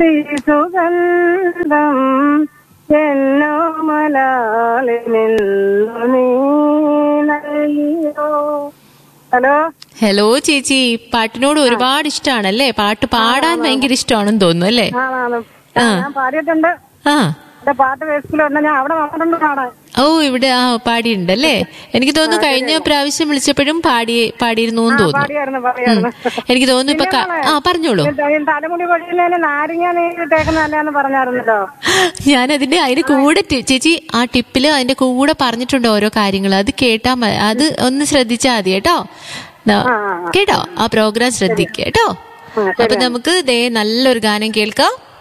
സുഗന്ധം എന്നോ മലാളിനിന്നു നീ നൽകിയോ ഹലോ ഹലോ ചേച്ചി പാട്ടിനോട് ഒരുപാട് ഇഷ്ടമാണല്ലേ പാട്ട് പാടാൻ ഭയങ്കര ഇഷ്ടമാണെന്ന് തോന്നുന്നു അല്ലേ ആണാണ് ഞാൻ പാടിയിട്ടുണ്ട് ആ എന്റെ പാട്ട് വേസ്റ്റിലുണ്ട് ഞാൻ അവിടെ വന്നിട്ടുണ്ട് കാണാൻ ഓ ഇവിടെ ആ പാടിയിട്ടുണ്ടല്ലേ എനിക്ക് തോന്നുന്നു കഴിഞ്ഞ പ്രാവശ്യം വിളിച്ചപ്പോഴും പാടി പാടിയിരുന്നു എന്ന് തോന്നുന്നു പാടിയായിരുന്നു പാടിയായിരുന്നു എനിക്ക് തോന്നുന്നു ഇപ്പൊ ക- ആ പറഞ്ഞോളൂ ഈ തലമുടി കൊഴിയുന്നതിന് നാരങ്ങ നീരിട്ടേക്കുന്നതല്ലാന്ന് പറഞ്ഞായിരുന്നല്ലോ ഞാൻ അതിന്റെ അതിന്റെ കൂടെ ടി- ചേച്ചി ആ ടിപ്പില് അതിന്റെ കൂടെ പറഞ്ഞിട്ടുണ്ട് ഓരോ കാര്യങ്ങൾ അത് കേട്ടാ മ- അത് ഒന്ന് ശ്രദ്ധിച്ചാ മതി കേട്ടോ ന- കേട്ടോ ആ പ്രോഗ്രാം ശ്രദ്ധിക്കുക കേട്ടോ അപ്പൊ നമുക്ക് ദേ നല്ലൊരു ഗാനം കേൾക്കാം